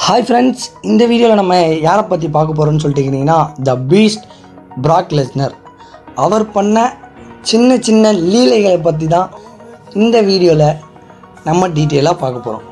hi friends இந்த வீடியோவில் நம்ம யாரை பற்றி பார்க்க போகிறோம்னு சொல்லிட்டு கேட்டிங்கன்னா த பீஸ்ட் பிராக் லெஸ்னர் அவர் பண்ண சின்ன சின்ன லீலைகளை பற்றி தான் இந்த வீடியோவில் நம்ம டீட்டெயிலாக பார்க்க போகிறோம்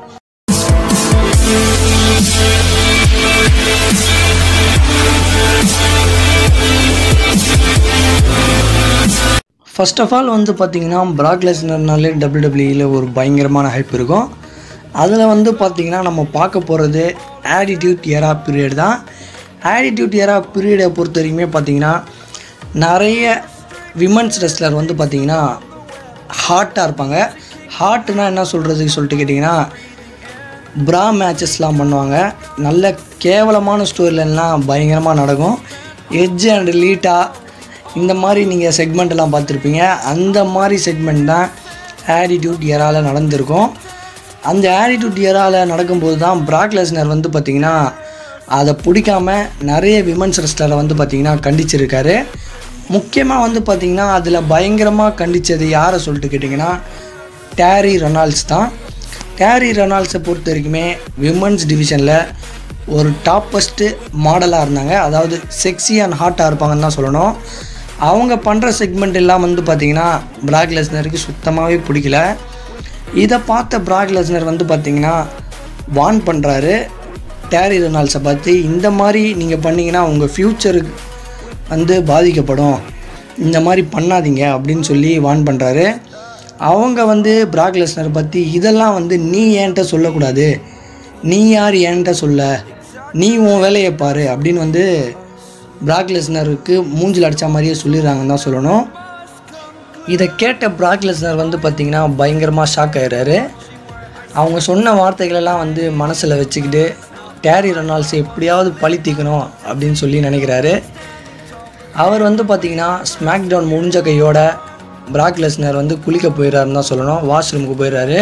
ஃபர்ஸ்ட் ஆஃப் ஆல் வந்து பார்த்தீங்கன்னா பிராக் லெஸ்னர்னாலே டபிள்யூடபிள்யூயில் ஒரு பயங்கரமான ஹைப் இருக்கும் அதில் வந்து பார்த்தீங்கன்னா நம்ம பார்க்க போகிறது ஆட்டிடியூட் எரா பீரியட் தான் ஆட்டிடியூட் எரா பீரியடை பொறுத்த வரைக்குமே பார்த்தீங்கன்னா நிறைய விமன்ஸ் ரெஸ்லர் வந்து பார்த்தீங்கன்னா ஹாட்டாக இருப்பாங்க ஹாட்டுனா என்ன சொல்கிறதுக்கு சொல்லிட்டு கேட்டிங்கன்னா ப்ரா மேட்சஸ்லாம் பண்ணுவாங்க நல்ல கேவலமான ஸ்டோரிலெல்லாம் பயங்கரமாக நடக்கும் எட்ஜ் அண்ட் லீட்டா இந்த மாதிரி நீங்கள் செக்மெண்ட் எல்லாம் பார்த்துருப்பீங்க அந்த மாதிரி செக்மெண்ட் தான் ஆட்டிடியூட் இயரால் நடந்திருக்கும் அந்த ஆட்டிடியூட் இயரால் நடக்கும்போது தான் பிராக் லெஸ்னர் வந்து பார்த்திங்கன்னா அதை பிடிக்காம நிறைய விமன்ஸ் ரெஸ்லரை வந்து பார்த்திங்கன்னா கண்டிச்சிருக்காரு முக்கியமாக வந்து பார்த்திங்கன்னா அதில் பயங்கரமாக கண்டித்தது யாரை சொல்லிட்டு கேட்டிங்கன்னா டேரி ரொனால்ட்ஸ் தான் டேரி ரொனால்ட்ஸை பொறுத்த வரைக்குமே விமன்ஸ் டிவிஷனில் ஒரு டாப்பஸ்ட்டு மாடலாக இருந்தாங்க அதாவது செக்ஸி அண்ட் ஹாட்டாக இருப்பாங்கன்னு தான் சொல்லணும் அவங்க பண்ணுற செக்மெண்ட் எல்லாம் வந்து பார்த்திங்கன்னா பிராக் லெஸ்னருக்கு சுத்தமாகவே பிடிக்கல இதை பார்த்த பிராக் லெஸ்னர் வந்து பார்த்திங்கன்னா வார்ன் பண்ணுறாரு டேரி ரொனால்ட்ஸை பார்த்து இந்த மாதிரி நீங்கள் பண்ணீங்கன்னா உங்கள் ஃப்யூச்சருக்கு வந்து பாதிக்கப்படும் இந்த மாதிரி பண்ணாதீங்க அப்படின்னு சொல்லி வார்ன் பண்ணுறாரு அவங்க வந்து பிராக் லெஸ்னர் பற்றி இதெல்லாம் வந்து நீ ஏன்ட்ட சொல்லக்கூடாது நீ யார் ஏன்ட்ட சொல்ல நீ உன் வேலையை பாரு அப்படின்னு வந்து பிராக் லெஸ்னருக்கு மூஞ்சில் அடித்த மாதிரியே சொல்லிடுறாங்கன்னு தான் சொல்லணும் இதை கேட்ட பிராக் லெஸ்னர் வந்து பார்த்திங்கன்னா பயங்கரமாக ஷாக் ஆயிடுறாரு அவங்க சொன்ன வார்த்தைகளெல்லாம் வந்து மனசில் வச்சுக்கிட்டு டேரி ரொனால்ட்ஸ் எப்படியாவது பழி தீக்கணும் அப்படின்னு சொல்லி நினைக்கிறாரு அவர் வந்து பார்த்திங்கன்னா ஸ்மாக் டவுன் முடிஞ்ச கையோட பிராக் லெஸ்னர் வந்து குளிக்க போயிடுறாருன்னு தான் சொல்லணும் வாஷ்ரூமுக்கு போயிடுறாரு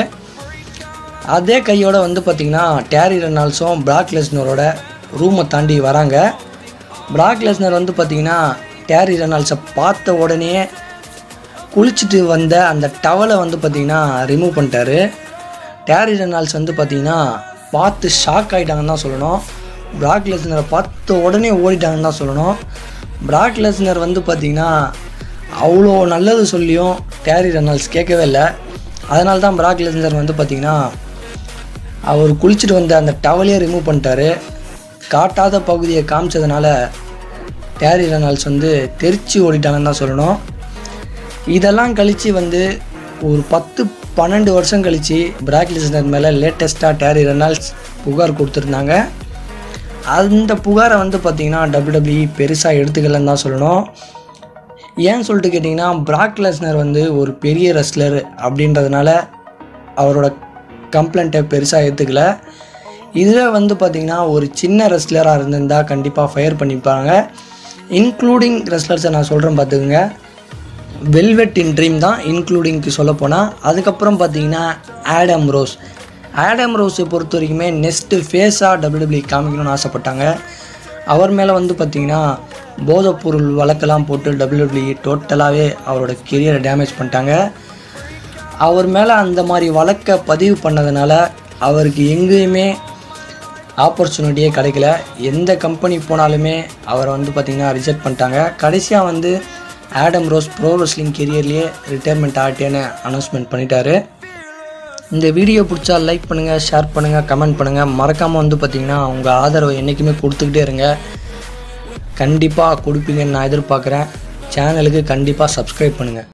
அதே கையோட வந்து பார்த்திங்கன்னா டேரி ரெனால்ஸும் பிராக் லெஸ்னரோட ரூமை தாண்டி வராங்க பிராக் லெஸ்னர் வந்து பார்த்திங்கன்னா டேரி ரெனால்ஸை பார்த்த உடனே குளிச்சுட்டு வந்த அந்த டவலை வந்து பார்த்திங்கன்னா ரிமூவ் பண்ணிட்டாரு டேரி ரெனால்ஸ் வந்து பார்த்திங்கன்னா பார்த்து ஷாக் ஆகிட்டாங்கன்னு தான் சொல்லணும் பிராக் லெஸ்னரை பார்த்த உடனே ஓடிட்டாங்கன்னு தான் சொல்லணும் பிராக் லெஸ்னர் வந்து பார்த்திங்கன்னா அவ்வளோ நல்லது சொல்லியும் டேரி ரெனால்ஸ் கேட்கவே இல்லை அதனால தான் பிராக் லெஸ்னர் வந்து பார்த்திங்கன்னா அவர் குளிச்சுட்டு வந்த அந்த டவலையே ரிமூவ் பண்ணிட்டாரு காட்டாத பகுதியை காமிச்சதுனால டேரி ரெனால்ஸ் வந்து தெரிச்சு ஓடிட்டாங்கன்னு தான் சொல்லணும் இதெல்லாம் கழித்து வந்து ஒரு பத்து பன்னெண்டு வருஷம் கழித்து பிராக் லிஸ்னர் மேலே லேட்டஸ்ட்டாக டேரி ரெனால்ட்ஸ் புகார் கொடுத்துருந்தாங்க அந்த புகாரை வந்து பார்த்திங்கன்னா டபிள்யூடபிள்யூ பெருசாக எடுத்துக்கலன்னு தான் சொல்லணும் ஏன்னு சொல்லிட்டு கேட்டிங்கன்னா பிராக் லெஸ்னர் வந்து ஒரு பெரிய ரெஸ்லர் அப்படின்றதுனால அவரோட கம்ப்ளைண்ட்டை பெருசாக ஏற்றுக்கல இதில் வந்து பார்த்திங்கன்னா ஒரு சின்ன ரெஸ்லராக இருந்திருந்தால் கண்டிப்பாக ஃபயர் பண்ணிப்பாங்க இன்க்ளூடிங் ரெஸ்லர்ஸை நான் சொல்கிறேன் பார்த்துக்குங்க வெல்வெட் இன் ட்ரீம் தான் இன்க்ளூடிங்க்கு சொல்ல போனால் அதுக்கப்புறம் பார்த்தீங்கன்னா ஆடம் ரோஸ் ஆடம் ரோஸை பொறுத்த வரைக்குமே நெக்ஸ்ட்டு ஃபேஸாக டபிள்யூடபிள்யூ காமிக்கணும்னு ஆசைப்பட்டாங்க அவர் மேலே வந்து பார்த்திங்கன்னா போதைப்பொருள் வழக்கெல்லாம் போட்டு டபிள்யூடபிள்யூ டோட்டலாகவே அவரோட கெரியரை டேமேஜ் பண்ணிட்டாங்க அவர் மேலே அந்த மாதிரி வழக்கை பதிவு பண்ணதுனால அவருக்கு எங்கேயுமே ஆப்பர்ச்சுனிட்டியே கிடைக்கல எந்த கம்பெனி போனாலுமே அவரை வந்து பார்த்திங்கன்னா ரிஜெக்ட் பண்ணிட்டாங்க கடைசியாக வந்து ஆடம் ரோஸ் ப்ரோ ரெஸ்லிங் கெரியர்லேயே ரிட்டையர்மெண்ட் ஆகிட்டேன்னு அனௌன்ஸ்மெண்ட் பண்ணிட்டாரு இந்த வீடியோ பிடிச்சா லைக் பண்ணுங்கள் ஷேர் பண்ணுங்கள் கமெண்ட் பண்ணுங்கள் மறக்காமல் வந்து பார்த்திங்கன்னா உங்கள் ஆதரவை என்றைக்குமே கொடுத்துக்கிட்டே இருங்க கண்டிப்பாக கொடுப்பீங்கன்னு நான் எதிர்பார்க்குறேன் சேனலுக்கு கண்டிப்பாக சப்ஸ்கிரைப் பண்ணுங்கள்